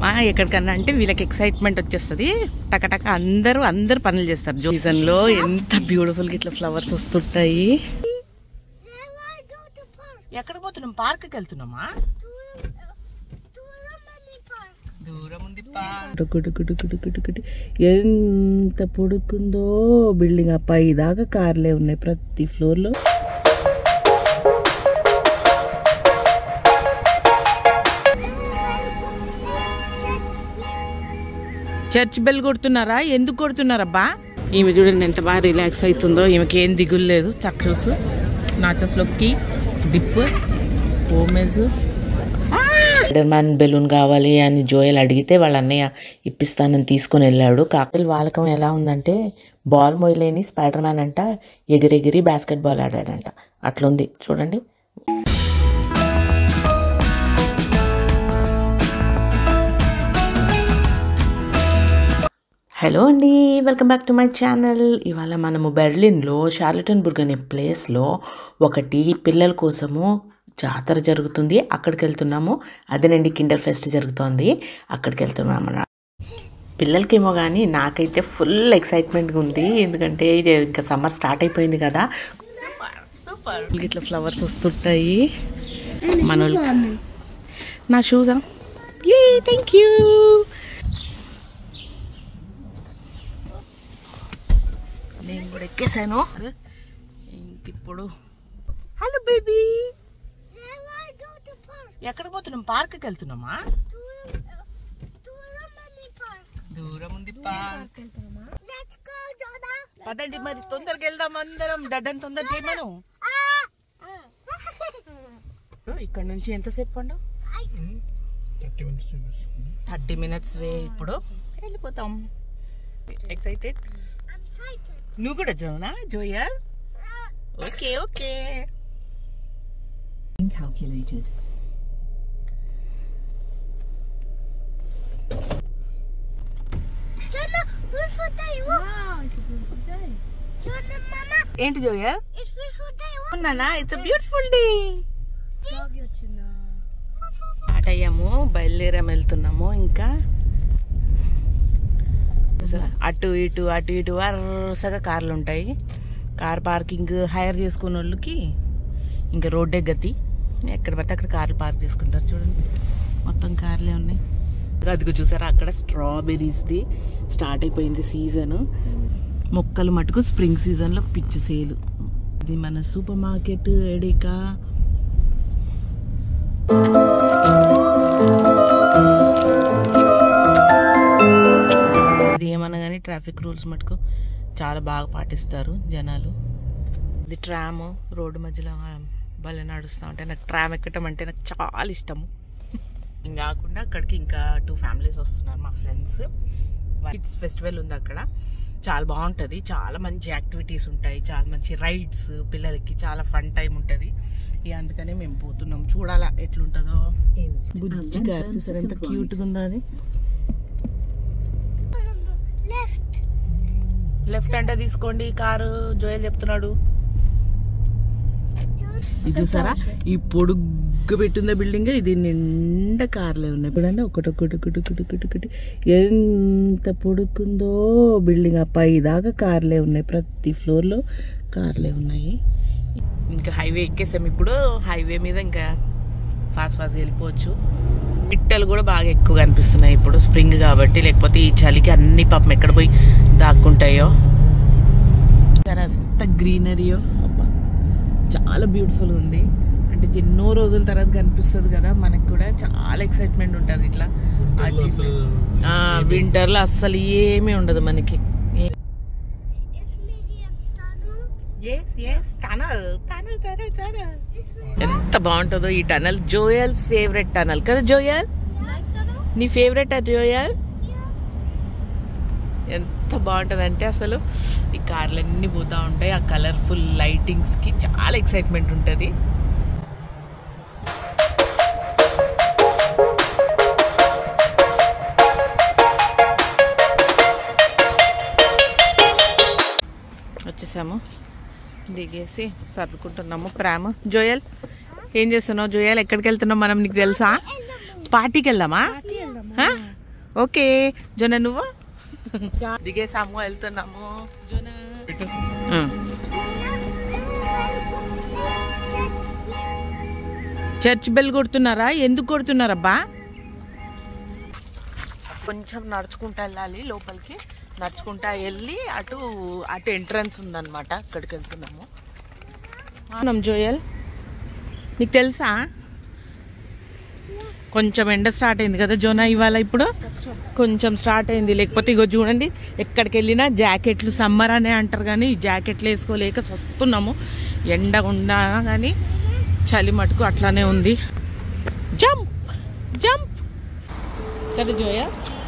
ఆ, ఎక్కడికన్నా అంటే వీళ్ళకి ఎక్సైట్మెంట్ వచ్చేస్తుంది టకటక అందరూ అందరు పనులు చేస్తారు సీజన్ లో ఎంత బ్యూటిఫుల్ గా ఇట్లా ఫ్లవర్స్ వస్తుంటాయి ఎక్కడ పోతున్నాం పార్క్ కి వెళ్తున్నామా దూరం ఉంది పార్క్ ఎంత పొడుకుందో బిల్డింగ్ ఆ పై దాకా కార్లే ఉన్నాయి ప్రతి ఫ్లోర్ లో చర్చ్ బెల్ కొడుతున్నారా ఎందుకు కొడుతున్నారబ్బా ఈమె చూడండి ఎంత బాగా రిలాక్స్ అవుతుందో ఈమెకి ఏం దిగులు లేదు చక్కూసు నాచస్లోకి డిప్ ఓమెజ్ స్పైడర్ మ్యాన్ బెలూన్ కావాలి అని జోయల్ అడిగితే వాళ్ళ అన్నయ్య ఇప్పిస్తానని తీసుకొని వెళ్ళాడు కాకల వాలకం ఎలా ఉందంటే బాల్ మోయలేని స్పైడర్ మ్యాన్ అంట ఎగిరెగిరి బాస్కెట్ బాల్ ఆడాడంట అట్లుంది చూడండి హలో అండి welcome back to my channel ఇవాళ మనము బెర్లిన్లో షార్లటన్బుర్గ్ అనే ప్లేస్లో ఒకటి పిల్లల కోసము జాతర జరుగుతుంది అక్కడికి వెళ్తున్నాము అదేనండి కిండర్ ఫెస్ట్ జరుగుతోంది అక్కడికి వెళ్తున్నాము అన్నమాట. పిల్లలకేమో కానీ నాకైతే ఫుల్ ఎక్సైట్మెంట్గా ఉంది ఎందుకంటే ఇది ఇంకా సమ్మర్ స్టార్ట్ అయిపోయింది కదా ఇట్లా ఫ్లవర్స్ వస్తుంటాయి మన నా షూజా ఏ థ్యాంక్ యూ నేను కూడా ఎక్కేసాను ఇంకిప్పుడు హలో బేబీ ఎక్కడ పోతున్నాం పార్క్కి వెళ్తున్నామా దూరం ఉంది పార్క్ పదండి మరి తొందరగా వెళ్దాం అందరం డడ్డని తొందర చేయమను ఇక్కడ నుంచి ఎంతసేపు పండు థర్టీ మినిట్స్ వే ఇప్పుడు వెళ్ళిపోతాం ఎక్సైటెడ్ నువ్వు కూడా Jona Joel okay okay calculated. Wow, it's a beautiful day. ఏంటి జోయల్ ఉన్నానా ఇట్స్ బ్యూటిఫుల్ డే Dog వచ్చిందా స్టార్ట్ అయ్యాము బయలుదేరాం వెళ్తున్నాము ఇంకా చూసారా? అటు ఇటు అటు ఇటు వరుసగా కార్లు ఉంటాయి కార్ పార్కింగ్ హైర్ చేసుకున్న వాళ్ళకి ఇంకా రోడ్డే గతి ఎక్కడ పడితే అక్కడ కార్లు పార్క్ చేసుకుంటారు చూడండి మొత్తం కార్లే ఉన్నాయి అదిగో చూసారా అక్కడ స్ట్రాబెర్రీస్ది స్టార్ట్ అయిపోయింది సీజన్ మొక్కలు మటుకు స్ప్రింగ్ సీజన్లో పిచ్చి సేలు ఇది మన సూపర్ మార్కెట్ ఎడికా ఇది ఏమన్నా కానీ ట్రాఫిక్ రూల్స్ మటుకు చాలా బాగా పాటిస్తారు జనాలు ఇది ట్రామ్ రోడ్డు మధ్యలో ఆ, భలే నడుస్తూ ఉంటాయి నాకు ట్రామ్ ఎక్కటం అంటే నాకు చాలా ఇష్టము ఇంకా కాకుండా అక్కడికి ఇంకా టూ ఫ్యామిలీస్ వస్తున్నారు మా ఫ్రెండ్స్ కిడ్స్ ఫెస్టివల్ ఉంది అక్కడ చాలా బాగుంటుంది చాలా మంచి యాక్టివిటీస్ ఉంటాయి చాలా మంచి రైడ్స్ పిల్లలకి చాలా ఫన్ టైం ఉంటుంది ఇక అందుకనే మేము పోతున్నాం చూడాలా ఎట్లుంటుందో బుజ్జి గారు చూసారు ఎంత క్యూట్గా ఉందో అది లెఫ్ట్ అంటే తీసుకోండి కారు జోయల్ చెప్తున్నాడు ఇది చూసారా ఈ పొడుగ్గు పెట్టిందే బిల్డింగ్ ఇది నిండా కార్లే ఉన్నాయి చూడండి ఒకటి ఒకటి ఒకటి ఒకటి ఒకటి ఒకటి ఎంత పొడుకుందో బిల్డింగ్ ఆ పై దాకా కార్లే ఉన్నాయి ప్రతి ఫ్లోర్లో కార్లే ఉన్నాయి ఇంకా హైవే ఎక్కేసాం ఇప్పుడు హైవే మీద ఇంకా ఫాస్ట్ ఫాస్ట్గా వెళ్ళిపోవచ్చు పిట్టలు కూడా బాగా ఎక్కువగా అనిపిస్తున్నాయి ఇప్పుడు స్ప్రింగ్ కాబట్టి లేకపోతే ఈ చలికి అన్ని పాపం ఎక్కడ పోయి దాక్కుంటాయో సరే అంత గ్రీనరీయో అబ్బా చాలా బ్యూటిఫుల్ ఉంది అంటే ఎన్నో రోజుల తర్వాత కనిపిస్తుంది కదా మనకు కూడా చాలా ఎక్సైట్మెంట్ ఉంటుంది ఇట్లా వింటర్లో అస్సలు ఏమీ ఉండదు మనకి టనల్ టనల్ టనల్ టనల్ ఎంత బాగుంటుందో ఈ టనల్ జోయల్స్ ఫేవరెట్ టనల్ కదా జోయల్ నీ ఫేవరెట్ ఆ జోయల్ ఎంత బాగుంటుంది అంటే అసలు ఈ కార్లు అన్నీ పోతూ ఉంటాయి ఆ కలర్ఫుల్ లైటింగ్స్కి చాలా ఎక్సైట్మెంట్ ఉంటుంది వచ్చేసాము దిగేసి సర్దుకుంటున్నాము ప్రేమ జోయల్ ఏం చేస్తున్నావు జోయల్ ఎక్కడికి వెళ్తున్నావు మనం నీకు తెలుసా పార్టీకి వెళ్దామా ఆ? ఓకే జొన్న నువ్వు దిగేసాము వెళ్తున్నాము జొన్న ఉమ్. చర్చ్ బెల్ కొడుతున్నారా ఎందుకు కొడుతున్నారబ్బా కొంచెం నడుచుకుంటా వెళ్ళాలి లోపలికి నడుచుకుంటా వెళ్ళి అటు అటు ఎంట్రన్స్ ఉందన్నమాట అక్కడికి వెళ్తున్నాము మనం జోయల్ నీకు తెలుసా కొంచెం ఎండ స్టార్ట్ అయింది కదా జోనా ఇవాళ ఇప్పుడు కొంచెం స్టార్ట్ అయింది లేకపోతే ఇగో చూడండి ఎక్కడికి వెళ్ళినా జాకెట్లు సమ్మర్ అనే అంటారు కానీ ఈ జాకెట్లు వేసుకోలేక వస్తున్నాము ఎండ ఉన్నా కానీ చలి మటుకు అట్లానే ఉంది జంప్ జంప్ కదా జోయా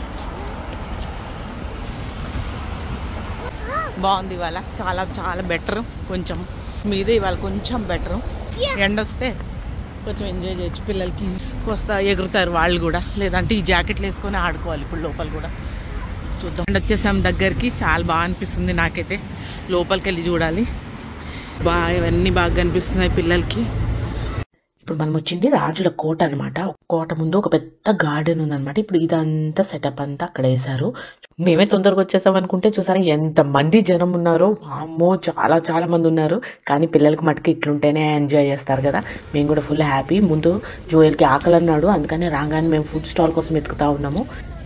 బాగుంది ఇవాళ చాలా చాలా బెటర్ కొంచెం మీదే ఇవాళ కొంచెం బెటర్ ఎండ వస్తే కొంచెం ఎంజాయ్ చేయొచ్చు పిల్లలకి వస్తా ఎగురుతారు వాళ్ళు కూడా లేదంటే ఈ జాకెట్లు వేసుకొని ఆడుకోవాలి ఇప్పుడు లోపల కూడా చూద్దాం ఎండ వచ్చేసాం దగ్గరికి చాలా బాగా అనిపిస్తుంది నాకైతే లోపలికి వెళ్ళి చూడాలి బాగా ఇవన్నీ బాగా కనిపిస్తున్నాయి పిల్లలకి ఇప్పుడు మనం వచ్చింది రాజుల కోట అనమాట కోట ముందు ఒక పెద్ద గార్డెన్ ఉందన్నమాట ఇప్పుడు ఇదంతా సెటప్ అంతా అక్కడ వేశారు మేమే తొందరగా వచ్చేసాం అనుకుంటే చూసారా ఎంత మంది జనం ఉన్నారో అమ్మో చాలా చాలా మంది ఉన్నారు కానీ పిల్లలకి మటుకు ఇట్లుంటేనే ఎంజాయ్ చేస్తారు కదా మేము కూడా ఫుల్ హ్యాపీ ముందు జోయల్కి ఆకలి అన్నాడు అందుకని రాగానే మేము ఫుడ్ స్టాల్ కోసం వెతుకుతా ఉన్నాము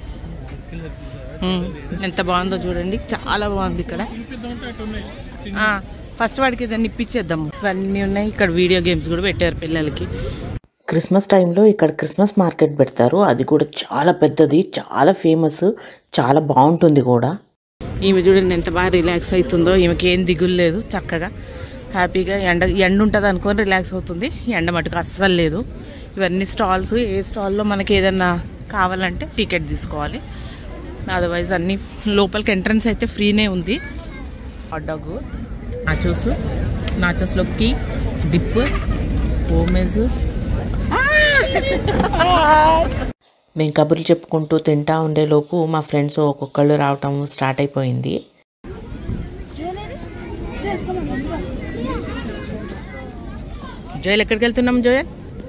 ఎంత బాగుందో చూడండి చాలా బాగుంది ఇక్కడ ఆ, ఫస్ట్ వాడికి ఏదైనా ఇప్పించేద్దాము ఇవన్నీ ఉన్నాయి ఇక్కడ వీడియో గేమ్స్ కూడా పెట్టారు పిల్లలకి క్రిస్మస్ టైంలో ఇక్కడ క్రిస్మస్ మార్కెట్ పెడతారు అది కూడా చాలా పెద్దది చాలా ఫేమస్ చాలా బాగుంటుంది కూడా ఈమె చూడండి ఎంత బాగా రిలాక్స్ అవుతుందో ఈమెకి ఏం దిగులు లేదు చక్కగా హ్యాపీగా ఎండ ఎండ ఉంటుంది అనుకొని రిలాక్స్ అవుతుంది ఎండ మటుకు అస్సలు లేదు ఇవన్నీ స్టాల్స్ ఏ స్టాల్లో మనకి ఏదన్నా కావాలంటే టికెట్ తీసుకోవాలి అదర్వైజ్ అన్ని లోపలికి ఎంట్రన్స్ అయితే ఫ్రీనే ఉంది హాట్ డాగ్ నాచోస్ నాచోస్లోకి డిప్ ఓమెజ్ మేము కబుర్లు చెప్పుకుంటూ తింటా ఉండేలోపు మా ఫ్రెండ్స్ ఒక్కొక్కళ్ళు రావటం స్టార్ట్ అయిపోయింది జోయల్ ఎక్కడికి వెళ్తున్నాం జోయల్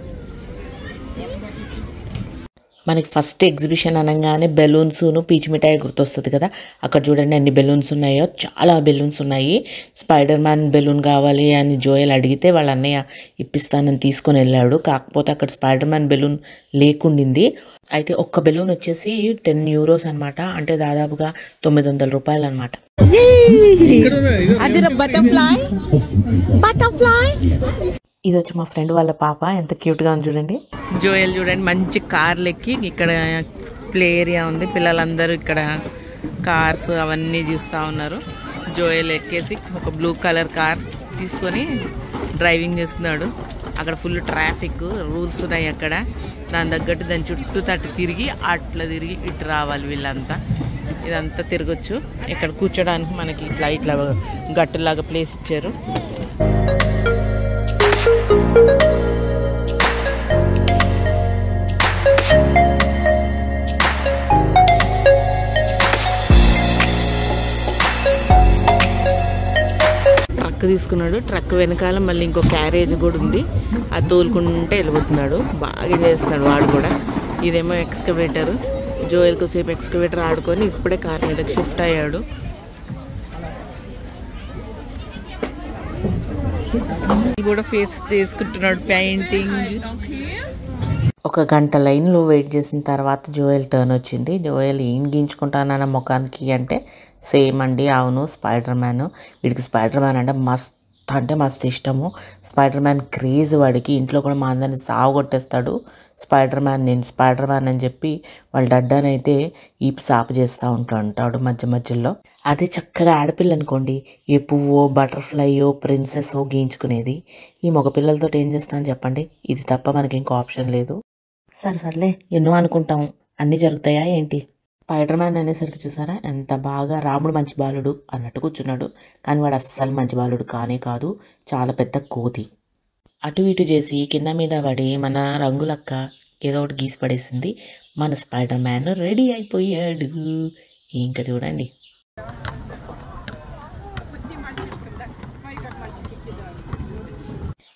మనకి ఫస్ట్ ఎగ్జిబిషన్ అనగానే బెలూన్స్ను పీచు మిఠాయి గుర్తొస్తుంది కదా అక్కడ చూడండి ఎన్ని బెలూన్స్ ఉన్నాయో చాలా బెలూన్స్ ఉన్నాయి స్పైడర్ మ్యాన్ బెలూన్ కావాలి అని జోయల్ అడిగితే వాళ్ళ అన్నయ్య ఇప్పిస్తానని తీసుకొని వెళ్ళాడు కాకపోతే అక్కడ స్పైడర్ మ్యాన్ బెలూన్ లేకుండింది అయితే ఒక్క బెలూన్ వచ్చేసి టెన్ యూరోస్ అన్నమాట అంటే దాదాపుగా తొమ్మిది వందల రూపాయలు అనమాట అది బటర్ఫ్లై బటర్ఫ్లై ఇది వచ్చి మా ఫ్రెండ్ వాళ్ళ పాప ఎంత క్యూట్ గా ఉంది చూడండి జోయల్ చూడండి మంచి కార్లు ఎక్కి ఇక్కడ ప్లే ఏరియా ఉంది పిల్లలందరూ ఇక్కడ కార్స్ అవన్నీ చూస్తూ ఉన్నారు జోయల్ ఎక్కేసి ఒక బ్లూ కలర్ కార్ తీసుకొని డ్రైవింగ్ చేస్తున్నాడు అక్కడ ఫుల్ ట్రాఫిక్ రూల్స్ ఉన్నాయి అక్కడ దాని తగ్గట్టు దాని చుట్టూ తట్టు తిరిగి అట్లా తిరిగి ఇటు రావాలి వీళ్ళంతా ఇదంతా తిరగచ్చు ఇక్కడ కూర్చోడానికి మనకి ఇట్లా ఇట్లా గట్టులాగా ప్లేస్ ఇచ్చారు ట్రక్ తీసుకున్నాడు ట్రక్ వెనకాల మళ్ళీ ఇంకో క్యారేజ్ కూడా ఉంది అది తోలుకుంటే వెళ్ళిపోతున్నాడు బాగా చేస్తున్నాడు వాడు కూడా ఇదేమో ఎక్స్కవేటర్ జోయల్ సేపు ఎక్స్కవేటర్ ఆడుకొని ఇప్పుడే కార్ మీదకి షిఫ్ట్ అయ్యాడు కూడా ఫేస్ తీసుకుంటున్నాడు పెయింటింగ్ ఒక గంట లైన్లో వెయిట్ చేసిన తర్వాత జోయల్ టర్న్ వచ్చింది జోయల్ ఏం గీంచుకుంటానన్న ముఖానికి అంటే సేమ్ అండి అవును స్పైడర్ మ్యాన్ వీడికి స్పైడర్ మ్యాన్ అంటే మస్త్ అంటే మస్తు ఇష్టము స్పైడర్ మ్యాన్ క్రేజ్ వాడికి ఇంట్లో కూడా మా అందరిని సాగు కొట్టేస్తాడు స్పైడర్ మ్యాన్ నేను స్పైడర్ మ్యాన్ అని చెప్పి వాళ్ళ డడ్డాని అయితే ఈ సాపు చేస్తూ ఉంటా ఉంటాడు మధ్య మధ్యలో అదే చక్కగా ఆడపిల్ల అనుకోండి ఏ పువ్వో బటర్ఫ్లైయో ప్రిన్సెస్సో గీయించుకునేది ఈ మగ పిల్లలతో ఏం చేస్తాను చెప్పండి ఇది తప్ప మనకి ఇంకో ఆప్షన్ లేదు సరే సర్లే ఎన్నో అనుకుంటాం అన్నీ జరుగుతాయా ఏంటి స్పైడర్ మ్యాన్ అనేసరికి చూసారా ఎంత బాగా రాముడు మంచి బాలుడు అన్నట్టు కూర్చున్నాడు కానీ వాడు అస్సలు మంచి బాలుడు కానే కాదు చాలా పెద్ద కోతి అటు ఇటు చేసి కింద మీద పడి మన రంగులక్క ఏదో ఒకటి గీసి పడేసింది మన స్పైడర్ మ్యాన్ రెడీ అయిపోయాడు ఇంకా చూడండి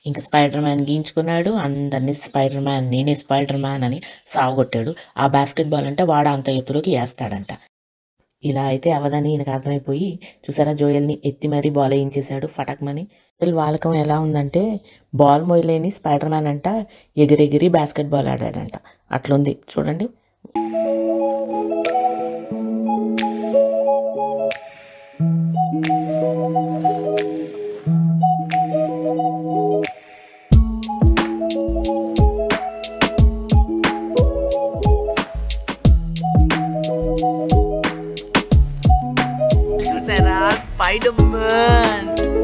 ఇంకా స్పైడర్ మ్యాన్ గీయించుకున్నాడు అందరినీ స్పైడర్ మ్యాన్ నేనే స్పైడర్ మ్యాన్ అని సాగొట్టాడు ఆ బాస్కెట్ బాల్ అంటే వాడు అంత ఎత్తులోకి వేస్తాడంట ఇలా అయితే అవదని ఈయనకు అర్థమైపోయి చూసారా జోయల్ని ఎత్తి మరీ బాల్ వేయించేశాడు ఫటక్మని అసలు వాలకం ఎలా ఉందంటే బాల్ మోయలేని స్పైడర్ మ్యాన్ అంట ఎగిరెగిరి బాస్కెట్ బాల్ ఆడాడంట అట్లుంది చూడండి చూసారా స్పైడర్ మ్యాన్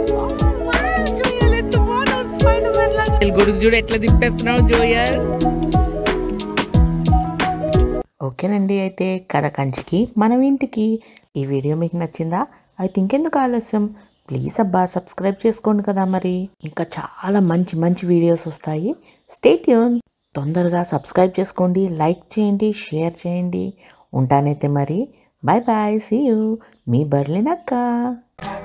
గొడుగు చూడు ఎట్లా తిప్పేస్తున్నావు జోయల్ ఓకేనండి అయితే కథ కంచికి మనం ఇంటికి ఈ వీడియో మీకు నచ్చిందా అయితే ఇంకెందుకు ఆలస్యం ప్లీజ్ అబ్బా సబ్స్క్రైబ్ చేసుకోండి కదా మరి ఇంకా చాలా మంచి మంచి వీడియోస్ వస్తాయి స్టేట్ యూన్ తొందరగా సబ్స్క్రైబ్ చేసుకోండి లైక్ చేయండి షేర్ చేయండి ఉంటానైతే మరి బాయ్ బాయ్ సీ యూ మీ బర్లినక్క